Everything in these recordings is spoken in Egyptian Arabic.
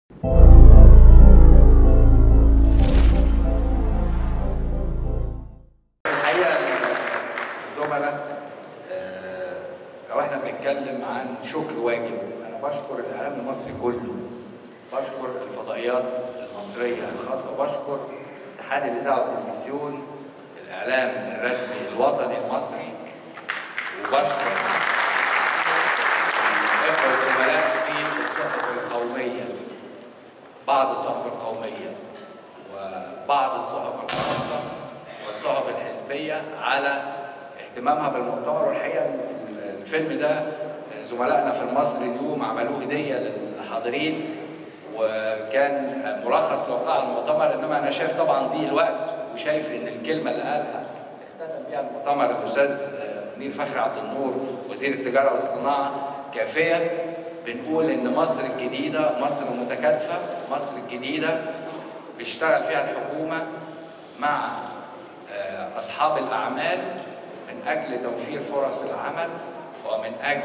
الحقيقه الزملاء آه، لو احنا بنتكلم عن شكر واجب انا بشكر الاعلام المصري كله بشكر الفضائيات المصريه الخاصه وبشكر اتحاد الاذاعه والتلفزيون الاعلام الرسمي الوطني المصري وبشكر الاخوه والزملاء في الصحف القوميه بعض الصحف القوميه وبعض الصحف الخاصه والصحف الحزبيه على اهتمامها بالمؤتمر والحقيقه الفيلم ده زملائنا في مصر اليوم عملوه هديه للحاضرين وكان ملخص لوقائع المؤتمر انما انا شايف طبعا ضيق الوقت وشايف ان الكلمه اللي قالها اختتم بها المؤتمر الاستاذ منير فخري عبد النور وزير التجاره والصناعه كافيه بنقول ان مصر الجديده مصر متكاتفه مصر الجديده بيشتغل فيها الحكومه مع آه، اصحاب الاعمال من اجل توفير فرص العمل ومن اجل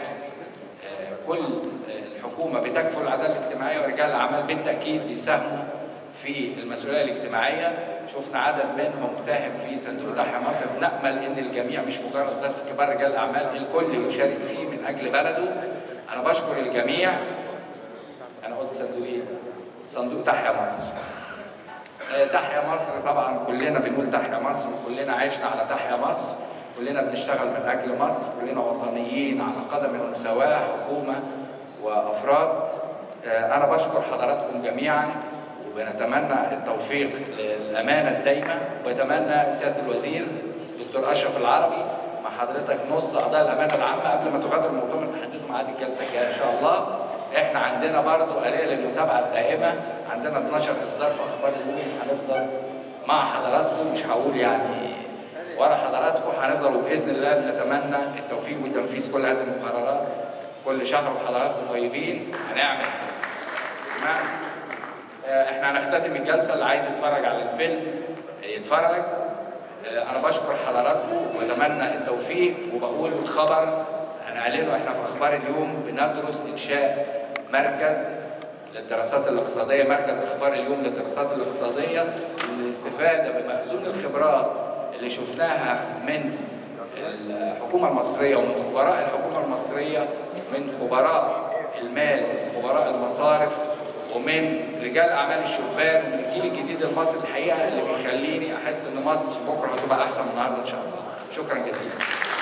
آه، كل آه، الحكومه بتكفل العداله الاجتماعيه ورجال الاعمال بالتاكيد بيساهموا في المسؤوليه الاجتماعيه شفنا عدد منهم ساهم في صندوق تحيا مصر نامل ان الجميع مش مجرد بس كبار رجال الاعمال الكل يشارك فيه من اجل بلده انا بشكر الجميع انا قلت صندوق ايه؟ صندوق تحيا مصر آه، تحيا مصر طبعا كلنا بنقول تحيا مصر وكلنا عشنا على تحيا مصر كلنا بنشتغل من اجل مصر كلنا وطنيين على قدم المساواه حكومه وافراد آه، انا بشكر حضراتكم جميعا وبنتمنى التوفيق للامانه الدايمه وبتمنى سياده الوزير دكتور اشرف العربي مع حضرتك نص اعضاء الامانه العامه قبل ما تغادر المؤتمر تحددوا ميعاد الجلسه الجايه ان شاء الله احنا عندنا برضو آلية للمتابعة الدائمة عندنا 12 إصدار في أخبار اليوم هنفضل مع حضراتكم مش هقول يعني ورا حضراتكم هنفضل وبإذن الله بنتمنى التوفيق وتنفيذ كل هذه المقررات كل شهر وحضراتكم طيبين هنعمل اجتماع آه، احنا هنختتم الجلسة اللي عايز يتفرج على الفيلم يتفرج آه، انا بشكر حضراتكم واتمنى التوفيق وبقول خبر هنعلنه احنا في اخبار اليوم بندرس انشاء مركز للدراسات الاقتصاديه مركز اخبار اليوم للدراسات الاقتصاديه للاستفاده بمخزون الخبرات اللي شفناها من الحكومه المصريه ومن خبراء الحكومه المصريه من خبراء المال من خبراء المصارف ومن رجال اعمال الشبان ومن الجيل الجديد المصري الحقيقه اللي بيخليني احس ان مصر بكره هتبقى احسن من النهارده ان شاء الله شكرا جزيلا